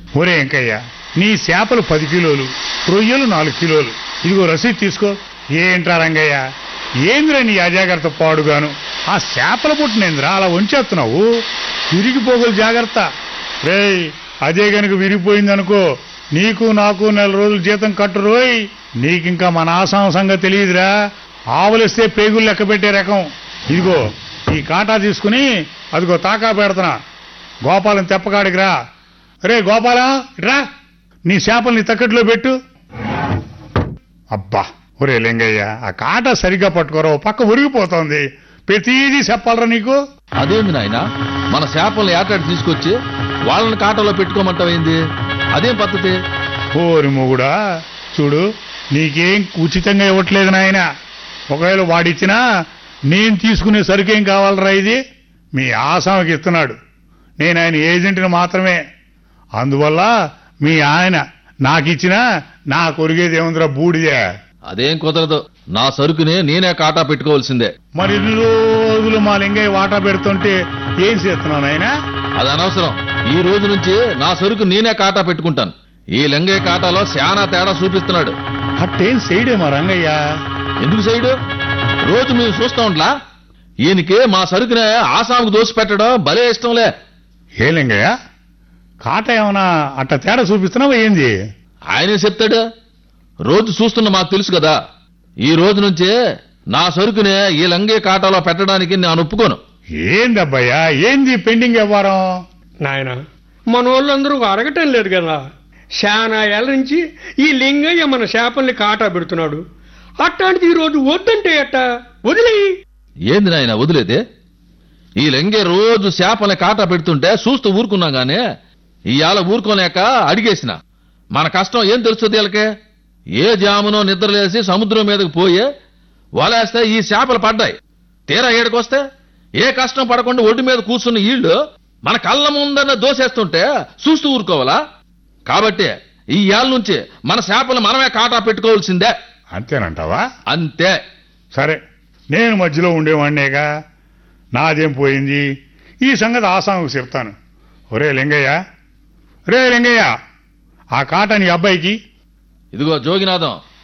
ఒరే వెంకయ్య నీ చేపలు పది కిలోలు రొయ్యలు నాలుగు కిలోలు ఇదిగో రసీదు తీసుకో ఏంట్రా రంగయ్య ఏంద్రా నీ అజాగ్రత్త పాడుగాను ఆ చేపల పుట్టినేంద్రా అలా వంచేస్తున్నావు విరిగిపోగలు జాగ్రత్త రేయ్ అదే గనుక విరిగిపోయిందనుకో నీకు నాకు నెల రోజులు జీతం కట్టు రోయ్ నీకింకా మన ఆసాం సంగతి తెలియదురా ఆవులిస్తే పేగులు లెక్క పెట్టే రకం ఇదిగో ఈ కాటా తీసుకుని అదిగో తాకా పెడుతున్నా గోపాలం తెప్పకాడికి రా రే గోపాలం రా నీ చేపల్ని తక్కట్లో పెట్టు అబ్బా ఒరే లింగయ్య ఆ కాట సరిగ్గా పట్టుకోరా ఓ పక్క ఉరిగిపోతోంది ప్రతిదీ చెప్పాలరా నీకు అదేంది నాయన మన చేపల్ని ఏటాడు తీసుకొచ్చి వాళ్ళని కాటలో పెట్టుకోమంటావేంది అదేం పద్ధతి ఓరి మొగుడా చూడు నీకేం ఉచితంగా ఇవ్వట్లేదు నాయన ఒకవేళ వాడిచ్చినా నేను తీసుకునే సరుకేం కావాలరా ఇది మీ ఆసామకి ఇస్తున్నాడు నేను ఆయన ఏజెంట్ని మాత్రమే అందువల్ల మీ ఆయన నాకిచ్చినా నా కొరిగేది ఏముందిరా బూడిదే అదేం కుదరదు నా సరుకుని నేనే కాటా పెట్టుకోవాల్సిందే మరి ఇన్ని రోజులు మా లింగయ్య వాటా పెడుతుంటే ఏం చేస్తున్నావు నాయనా అది అనవసరం ఈ రోజు నుంచి నా సరుకు నేనే కాటా పెట్టుకుంటాను ఈ లింగయ్య కాటాలో శానా తేడా చూపిస్తున్నాడు అట్టేం చేయడే మా రంగయ్య ఎందుకు సైడు రోజు మేము చూస్తా ఉంట్లా ఈయనకి మా సరుకునే ఆసాముకు దోసి పెట్టడం భలే ఇష్టంలే ఏ లింగయ్య కాట ఏమన్నా అట్ట తేడా చూపిస్తున్నావా ఏంది ఆయనే చెప్తాడు రోజు చూస్తున్న మాకు తెలుసు కదా ఈ రోజు నుంచే నా సరుకునే ఈ లంగే కాటాలో పెట్టడానికి నేను ఒప్పుకోను ఏందబ్బయ్యా ఏంది పెండింగ్ వ్యవహారం నాయన మన వాళ్ళందరూ అరగటం లేదు కదా శానా ఏళ్ళ నుంచి ఈ లింగయ్య మన చేపల్ని కాటా పెడుతున్నాడు అట్లాంటిది ఈ రోజు వద్దంటే ఎట్ట వదిలేయి ఏంది నాయన వదిలేదే ఈ లెంగే రోజు చేపల్ని కాటా పెడుతుంటే చూస్తూ ఊరుకున్నాం గానే ఇవాళ ఊరుకోలేక అడిగేసిన మన కష్టం ఏం తెలుస్తుంది వీళ్ళకే ఏ జామునో నిద్రలేసి సముద్రం మీదకి పోయి వలేస్తే ఈ చేపలు పడ్డాయి తీరా ఏడుకొస్తే ఏ కష్టం పడకుండా ఒడ్డు మీద కూర్చున్న ఈళ్ళు మన కళ్ళ ముందన్న దోసేస్తుంటే చూస్తూ ఊరుకోవాలా కాబట్టి ఈ ఏళ్ళ నుంచి మన చేపలు మనమే కాటా పెట్టుకోవాల్సిందే అంతేనంటావా అంతే సరే నేను మధ్యలో ఉండేవాడినేగా నాదేం పోయింది ఈ సంగతి ఆసాముకు చెప్తాను ఒరే లింగయ్య రే లింగయ్య ఆ కాట నీ అబ్బాయికి ఇదిగో జోగినాథం